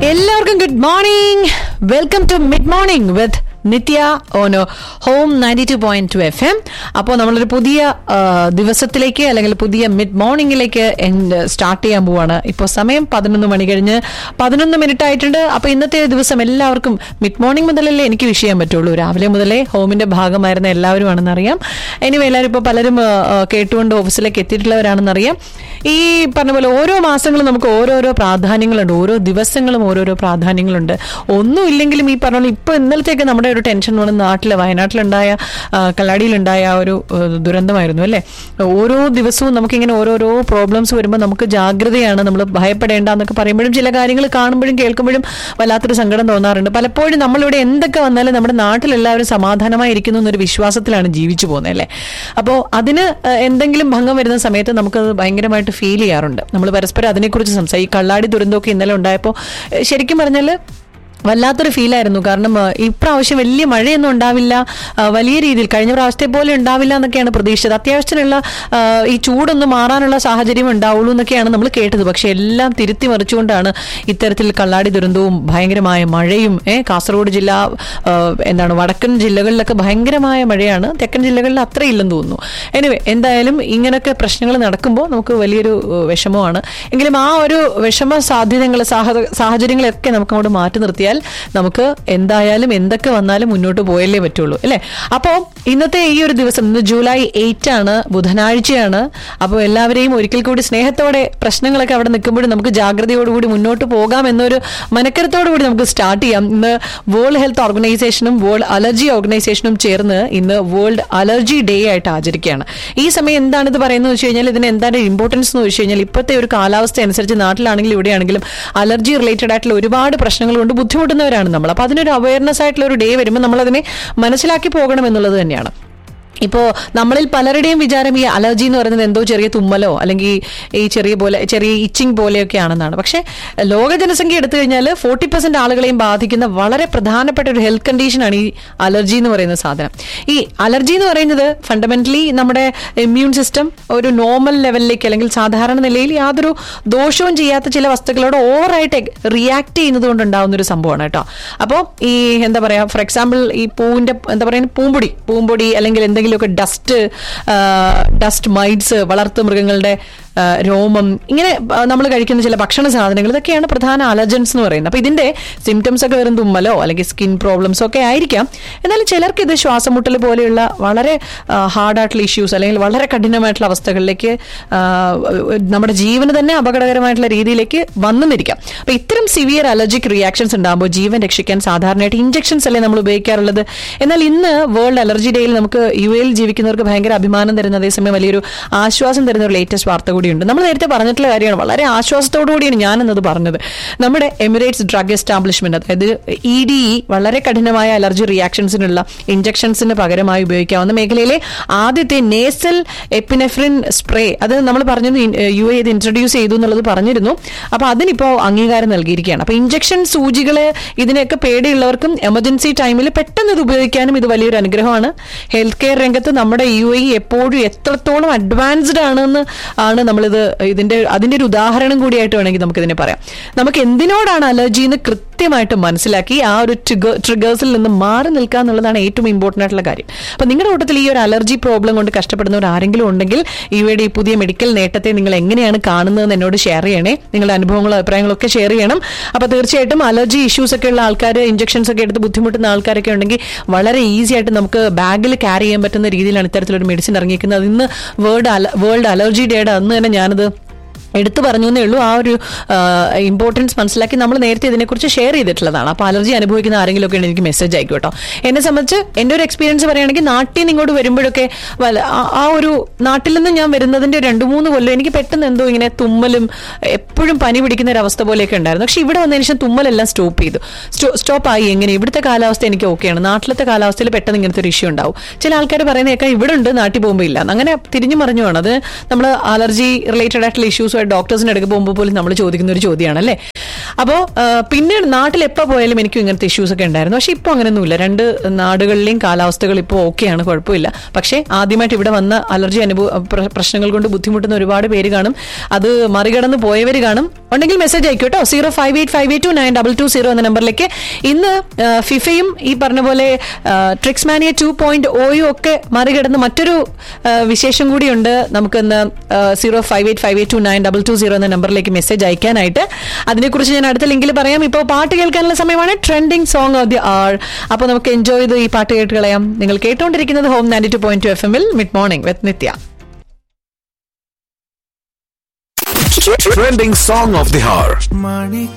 എല്ലാവർക്കും good morning welcome to mid morning with Nithya on Home ninety two point two F M അപ്പോൾ നമ്മളൊരു പുതിയ ആ, ദിവസത്തിലേക്ക് അല്ലെങ്കിൽ പുതിയ മിഡ് മോർണിംഗിലേക്ക് സ്റ്റാർട്ട് ചെയ്യാൻ പോവാണ് ഇപ്പോൾ സമയം പതിനൊന്ന് മണി കഴിഞ്ഞ് പതിനൊന്ന് മിനിറ്റ് ആയിട്ടുണ്ട് അപ്പോൾ ഇന്നത്തെ ദിവസം എല്ലാവർക്കും മിഡ് മോർണിംഗ് മുതലല്ലേ എനിക്ക് വിഷ് ചെയ്യാൻ പറ്റുള്ളൂ രാവിലെ മുതലേ ഹോമിന്റെ ഭാഗമായിരുന്ന എല്ലാവരും ആണെന്നറിയാം എനിവേ എല്ലാവരും ഇപ്പോൾ പലരും ആ, ആ, കേട്ടുകൊണ്ട് ഓഫീസിലേക്ക് എത്തിയിട്ടുള്ളവരാണെന്നറിയാം ഈ പറഞ്ഞ പോലെ ഓരോ മാസങ്ങളും നമുക്ക് ഓരോരോ പ്രാധാന്യങ്ങളുണ്ട് ഓരോ ദിവസങ്ങളും ഓരോരോ പ്രാധാന്യങ്ങളുണ്ട് ഒന്നും ഇല്ലെങ്കിലും ഈ പറഞ്ഞ പോലെ ഇപ്പൊ ഇന്നലത്തേക്ക് നമ്മുടെ ഒരു ടെൻഷൻ വന്ന് നാട്ടില് വയനാട്ടിലുണ്ടായ ആ, കല്ലാടിയിലുണ്ടായ ആ ഒരു ആ, ദുരന്തമായിരുന്നു അല്ലേ ഓരോ ദിവസവും നമുക്കിങ്ങനെ ഓരോരോ പ്രോബ്ലംസ് വരുമ്പോൾ നമുക്ക് ജാഗ്രതയാണ് നമ്മൾ ഭയപ്പെടേണ്ട എന്നൊക്കെ പറയുമ്പോഴും ചില കാര്യങ്ങൾ കാണുമ്പോഴും കേൾക്കുമ്പോഴും വല്ലാത്തൊരു സങ്കടം തോന്നാറുണ്ട് പലപ്പോഴും നമ്മളിവിടെ എന്തൊക്കെ വന്നാലും നമ്മുടെ നാട്ടിലെല്ലാവരും സമാധാനമായി ഇരിക്കുന്നു എന്നൊരു വിശ്വാസത്തിലാണ് ജീവിച്ചു പോകുന്നത് അല്ലേ അപ്പോൾ അതിന് ആ, എന്തെങ്കിലും ഭംഗം വരുന്ന സമയത്ത് നമുക്കത് ഭയങ്കരമായിട്ട് ഫീൽ ചെയ്യാറുണ്ട് നമ്മൾ പരസ്പരം അതിനെക്കുറിച്ച് സംസാരിക്കും ഈ കള്ളാടി ദുരന്തമൊക്കെ ഇന്നലെ ഉണ്ടായപ്പോൾ ഏഹ്, ശരിക്കും പറഞ്ഞാൽ വല്ലാത്തൊരു ഫീലായിരുന്നു കാരണം ആ, ഇപ്രാവശ്യം വലിയ മഴയൊന്നും ഉണ്ടാവില്ല ആ, വലിയ രീതിയിൽ കഴിഞ്ഞ പ്രാവശ്യത്തെ പോലെ ഉണ്ടാവില്ല എന്നൊക്കെയാണ് പ്രതീക്ഷിച്ചത് അത്യാവശ്യത്തിനുള്ള ആ, ഈ ചൂടൊന്ന് മാറാനുള്ള സാഹചര്യം ഉണ്ടാവുള്ളൂ എന്നൊക്കെയാണ് നമ്മൾ കേട്ടത് പക്ഷെ എല്ലാം തിരുത്തി മറിച്ചുകൊണ്ടാണ് ഇത്തരത്തിൽ കള്ളാടി ദുരന്തവും ഭയങ്കരമായ മഴയും ഏ, കാസർഗോഡ് ജില്ല ആ, എന്താണ് വടക്കൻ ജില്ലകളിലൊക്കെ ഭയങ്കരമായ മഴയാണ് തെക്കൻ ജില്ലകളിൽ അത്രയില്ലെന്ന് തോന്നുന്നു എനിവേ എന്തായാലും ഇങ്ങനൊക്കെ പ്രശ്നങ്ങൾ നടക്കുമ്പോൾ നമുക്ക് വലിയൊരു ഏഹ്, വിഷമമാണ് എങ്കിലും ആ ഒരു വിഷമ സാധ്യതകൾ സാഹ- സാഹചര്യങ്ങളൊക്കെ നമുക്ക് അങ്ങോട്ട് മാറ്റി നിർത്തിയാൽ നമുക്ക് എന്തായാലും എന്തൊക്കെ വന്നാലും മുന്നോട്ട് പോയല്ലേ പറ്റുള്ളൂ അല്ലേ അപ്പോൾ ഇന്നത്തെ ഈ ഒരു ദിവസം ഇന്ന് ജൂലൈ എയ്റ്റ് ആണ് ബുധനാഴ്ചയാണ് അപ്പോൾ എല്ലാവരെയും ഒരിക്കൽ കൂടി സ്നേഹത്തോടെ പ്രശ്നങ്ങളൊക്കെ അവിടെ നിൽക്കുമ്പോഴും നമുക്ക് ജാഗ്രതയോടുകൂടി മുന്നോട്ട് പോകാം എന്നൊരു മനക്കരത്തോടു കൂടി നമുക്ക് സ്റ്റാർട്ട് ചെയ്യാം ഇന്ന് വേൾഡ് ഹെൽത്ത് ഓർഗനൈസേഷനും വേൾഡ് അലർജി ഓർഗനൈസേഷനും ചേർന്ന് ഇന്ന് വേൾഡ് അലർജി ഡേ ആയിട്ട് ആചരിക്കുകയാണ് ഈ സമയം എന്താണ് ഇത് പറയുന്നത് വെച്ച് കഴിഞ്ഞാൽ ഇതിന് എന്താണ് ഇമ്പോർട്ടൻസ് എന്ന് വെച്ച് കഴിഞ്ഞാൽ ഇപ്പോഴത്തെ ഒരു കാലാവസ്ഥ അനുസരിച്ച് നാട്ടിലാണെങ്കിലും ഇവിടെയാണെങ്കിലും അലർജി റിലേറ്റഡ് ആയിട്ടുള്ള ഒരുപാട് പ്രശ്നങ്ങൾ കൊണ്ട് ബുദ്ധിമുട്ടുന്നവരാണ് നമ്മൾ അപ്പോൾ അതിനൊരു അവയർനെസ് ആയിട്ടുള്ള ഒരു ഡേ വരുമ്പോൾ നമ്മൾ അതിനെ മനസ്സിലാക്കി പോകണം എന്നുള്ളത് തന്നെയാണ് ഇപ്പോൾ നമ്മളിൽ പലരുടെയും വിചാരം ഈ അലർജി എന്ന് പറയുന്നത് എന്തോ ചെറിയ തുമ്മലോ അല്ലെങ്കിൽ ഈ ചെറിയ പോലെ ചെറിയ ഇച്ചിങ് പോലെയൊക്കെ ആണെന്നാണ് പക്ഷേ ലോക ജനസംഖ്യ എടുത്തു കഴിഞ്ഞാൽ ഫോർട്ടി പെർസെന്റ് ആളുകളെയും ബാധിക്കുന്ന വളരെ പ്രധാനപ്പെട്ട ഒരു ഹെൽത്ത് കണ്ടീഷനാണ് ഈ അലർജി എന്ന് പറയുന്ന സാധനം ഈ അലർജി എന്ന് പറയുന്നത് ഫണ്ടമെന്റലി നമ്മുടെ ഇമ്മ്യൂൺ സിസ്റ്റം ഒരു നോർമൽ ലെവലിലേക്ക് അല്ലെങ്കിൽ സാധാരണ നിലയിൽ യാതൊരു ദോഷവും ചെയ്യാത്ത ചില വസ്തുക്കളോട് ഓവറായിട്ട് റിയാക്ട് ചെയ്യുന്നത് കൊണ്ട് ഉണ്ടാകുന്ന ഒരു സംഭവമാണ് കേട്ടോ അപ്പോൾ ഈ എന്താ പറയാ ഫോർ എക്സാമ്പിൾ ഈ പൂവിന്റെ എന്താ പറയുക പൂമ്പൊടി പൂമ്പൊടി അല്ലെങ്കിൽ എന്തെങ്കിലുമൊക്കെ ഡസ്റ്റ് ഡസ്റ്റ് മൈറ്റ്സ് വളർത്തു മൃഗങ്ങളുടെ ആ, രോമം ഇങ്ങനെ നമ്മൾ കഴിക്കുന്ന ചില ഭക്ഷണ സാധനങ്ങൾ ഇതൊക്കെയാണ് പ്രധാന അലർജൻസ് എന്ന് പറയുന്നത് അപ്പൊ ഇതിന്റെ സിംറ്റംസ് ഒക്കെ വരും തുമ്മലോ അല്ലെങ്കിൽ സ്കിൻ പ്രോബ്ലംസോ ഒക്കെ ആയിരിക്കാം എന്നാലും ചിലർക്ക് ഇത് ശ്വാസമുട്ടൽ പോലെയുള്ള വളരെ ഹാർഡായിട്ടുള്ള ഇഷ്യൂസ് അല്ലെങ്കിൽ വളരെ കഠിനമായിട്ടുള്ള അവസ്ഥകളിലേക്ക് ആ, നമ്മുടെ ജീവന് തന്നെ അപകടകരമായിട്ടുള്ള രീതിയിലേക്ക് വന്നെന്നിരിക്കാം അപ്പൊ ഇത്തരം സിവിയർ അലർജിക് റിയാക്ഷൻസ് ഉണ്ടാകുമ്പോൾ ജീവൻ രക്ഷിക്കാൻ സാധാരണയായിട്ട് ഇഞ്ചക്ഷൻസ് അല്ലേ നമ്മൾ ഉപയോഗിക്കാറുള്ളത് എന്നാൽ ഇന്ന് വേൾഡ് അലർജി ഡേയിൽ നമുക്ക് യു എയിൽ ജീവിക്കുന്നവർക്ക് ഭയങ്കര അഭിമാനം തരുന്ന അതേസമയം വലിയൊരു ആശ്വാസം തരുന്ന ഒരു ലേറ്റസ്റ്റ് വാർത്ത കൂടിയുണ്ട് നമ്മൾ നേരത്തെ പറഞ്ഞിട്ടുള്ള കാര്യമാണ് വളരെ ആശ്വാസത്തോടു കൂടിയാണ് ഞാനെന്നത് പറഞ്ഞത് നമ്മുടെ എമിറേറ്റ്സ് ഡ്രഗ് എസ്റ്റാബ്ലിഷ്മെന്റ് അതായത് ഇ ഡി ഇ വളരെ കഠിനമായ അലർജി റിയാക്ഷൻസിനുള്ള ഇഞ്ചക്ഷൻസിന് പകരമായി ഉപയോഗിക്കാവുന്ന മേഖലയിലെ ആദ്യത്തെ നേസൽ എപ്പിനെഫ്രിൻ സ്പ്രേ അത് നമ്മൾ പറഞ്ഞു യു എ ഇത് ഇൻട്രൊഡ്യൂസ് ചെയ്തു എന്നുള്ളത് പറഞ്ഞിരുന്നു അപ്പൊ അതിനിപ്പോ അംഗീകാരം നൽകിയിരിക്കുകയാണ് അപ്പൊ ഇഞ്ചക്ഷൻ സൂചികള് ഇതിനൊക്കെ പേടിയുള്ളവർക്കും എമർജൻസി ടൈമിൽ പെട്ടെന്ന് ഇത് ഉപയോഗിക്കാനും ഇത് വലിയൊരു അനുഗ്രഹമാണ് ഹെൽത്ത് കെയർ രംഗത്ത് നമ്മുടെ യു എ എപ്പോഴും എത്രത്തോളം അഡ്വാൻസ്ഡ് ആണെന്ന് ആണ് നമ്മളിത് ഇതിന്റെ അതിന്റെ ഒരു ഉദാഹരണം കൂടിയായിട്ട് വേണമെങ്കിൽ നമുക്ക് ഇതിനെ പറയാം നമുക്ക് എന്തിനോടാണ് അലർജി എന്ന് കൃത്യമായിട്ട് മനസ്സിലാക്കി ആ ഒരു ട്രിഗേഴ്സിൽ നിന്ന് മാറി നിൽക്കുക എന്നുള്ളതാണ് ഏറ്റവും ഇമ്പോർട്ടന്റ് ആയിട്ടുള്ള കാര്യം അപ്പൊ നിങ്ങളുടെ കൂട്ടത്തിൽ ഈ ഒരു അലർജി പ്രോബ്ലം കൊണ്ട് കഷ്ടപ്പെടുന്നവർ ആരെങ്കിലും ഉണ്ടെങ്കിൽ ഇവയുടെ ഈ പുതിയ മെഡിക്കൽ നേട്ടത്തെ നിങ്ങൾ എങ്ങനെയാണ് കാണുന്നതെന്ന് എന്നോട് ഷെയർ ചെയ്യണേ നിങ്ങളുടെ അനുഭവങ്ങളും അഭിപ്രായങ്ങളും ഒക്കെ ഷെയർ ചെയ്യണം അപ്പൊ തീർച്ചയായിട്ടും അലർജി ഇഷ്യൂസ് ഒക്കെ ഉള്ള ആൾക്കാർ ഇഞ്ചക്ഷൻസ് ഒക്കെ എടുത്ത് ബുദ്ധിമുട്ടുന്ന ആൾക്കാരൊക്കെ ഉണ്ടെങ്കിൽ വളരെ ഈസി ആയിട്ട് നമുക്ക് ബാഗിൽ ക്യാരി ചെയ്യാൻ പറ്റുന്ന രീതിയിലാണ് ഇത്തരത്തിലൊരു മെഡിസിൻ ഇറങ്ങിയിരിക്കുന്നത് ഇന്ന് വേൾഡ് വേൾഡ് അലർജി ഡേയുടെ അന്ന് തന്നെ ഞാനത് എടുത്തു പറഞ്ഞു എന്നേ ഉള്ളൂ ആ ഒരു ഇമ്പോർട്ടൻസ് മനസ്സിലാക്കി നമ്മൾ നേരത്തെ ഇതിനെക്കുറിച്ച് ഷെയർ ചെയ്തിട്ടുള്ളതാണ് അപ്പോൾ അലർജി അനുഭവിക്കുന്ന ആരെങ്കിലും ഒക്കെ എനിക്ക് മെസ്സേജ് അയക്കും കേട്ടോ എന്നെ സംബന്ധിച്ച് എൻ്റെ ഒരു എക്സ്പീരിയൻസ് പറയുകയാണെങ്കിൽ നാട്ടിൽ നിന്ന് ഇങ്ങോട്ട് വരുമ്പോഴൊക്കെ വല്ല- ആ- ആ ഒരു നാട്ടിൽ നിന്ന് ഞാൻ വരുന്നതിന്റെ രണ്ട് മൂന്ന് കൊല്ലം എനിക്ക് പെട്ടെന്ന് എന്തോ ഇങ്ങനെ തുമ്മലും എപ്പോഴും പനി പിടിക്കുന്ന ഒരു അവസ്ഥ പോലെയൊക്കെ ഉണ്ടായിരുന്നു പക്ഷെ ഇവിടെ വന്നതിന് ശേഷം തുമ്മലെല്ലാം സ്റ്റോപ്പ് ചെയ്തു സ്റ്റോപ്പ് ആയി എങ്ങനെ ഇവിടുത്തെ കാലാവസ്ഥ എനിക്ക് ഓക്കെയാണ് നാട്ടിലത്തെ കാലാവസ്ഥയിൽ പെട്ടെന്ന് ഇങ്ങനത്തെ ഒരു ഇഷ്യൂ ഉണ്ടാവും ചില ആൾക്കാർ പറയുന്നതൊക്കെ ഇവിടെ ഉണ്ട് നാട്ടിൽ പോകുമ്പോൾ ഇല്ല അങ്ങനെ തിരിഞ്ഞു മറിഞ്ഞുമാണ് അത് നമ്മൾ അലർജി റിലേറ്റഡ് ആയിട്ടുള്ള ഇഷ്യൂസുമായിട്ട് ഡോക്ടേഴ്സിന്റെ അടുക്ക് പോകുമ്പോൾ പോലും നമ്മൾ ചോദിക്കുന്ന ഒരു ചോദ്യമാണ് അല്ലേ അപ്പോൾ പിന്നീട് നാട്ടിൽ എപ്പോൾ പോയാലും എനിക്കും ഇങ്ങനത്തെ ഇഷ്യൂസ് ഒക്കെ ഉണ്ടായിരുന്നു പക്ഷെ ഇപ്പോൾ അങ്ങനെയൊന്നുമില്ല രണ്ട് നാടുകളിലെയും കാലാവസ്ഥകൾ ഇപ്പോൾ ഓക്കെയാണ് കുഴപ്പമില്ല പക്ഷേ ആദ്യമായിട്ട് ഇവിടെ വന്ന അലർജി അനുഭവ പ്ര- പ്രശ്നങ്ങൾ കൊണ്ട് ബുദ്ധിമുട്ടുന്ന ഒരുപാട് പേര് കാണും അത് മറികടന്ന് പോയവർ കാണും ഉണ്ടെങ്കിൽ മെസ്സേജ് അയക്കും കേട്ടോ zero five eight five eight two nine double two zero എന്ന നമ്പറിലേക്ക് ഇന്ന് ആ, ഫിഫയും ഈ പറഞ്ഞ പോലെ ട്രിക്സ് മാനിയ ടു പോയിന്റ് ഓയും ഒക്കെ മറികടന്ന് മറ്റൊരു ആ, വിശേഷം കൂടിയുണ്ട് നമുക്കിന്ന് zero five eight five eight two nine double two zero എന്ന നമ്പറിലേക്ക് മെസ്സേജ് അയക്കാനായിട്ട് അതിനെക്കുറിച്ച് ഞാൻ അടുത്ത ലിങ്കിൽ പറയാം ഇപ്പോൾ പാട്ട് കേൾക്കാനുള്ള സമയമാണ് trending song of the all അപ്പോൾ നമുക്ക് എൻജോയ് ചെയ്ത് ഈ പാട്ട് കേട്ട് കളയാം നിങ്ങൾ കേട്ടുകൊണ്ടിരിക്കുന്നത് Home ninety two point two F എമ്മിൽ mid morning with Nithya Trending song of the hour. money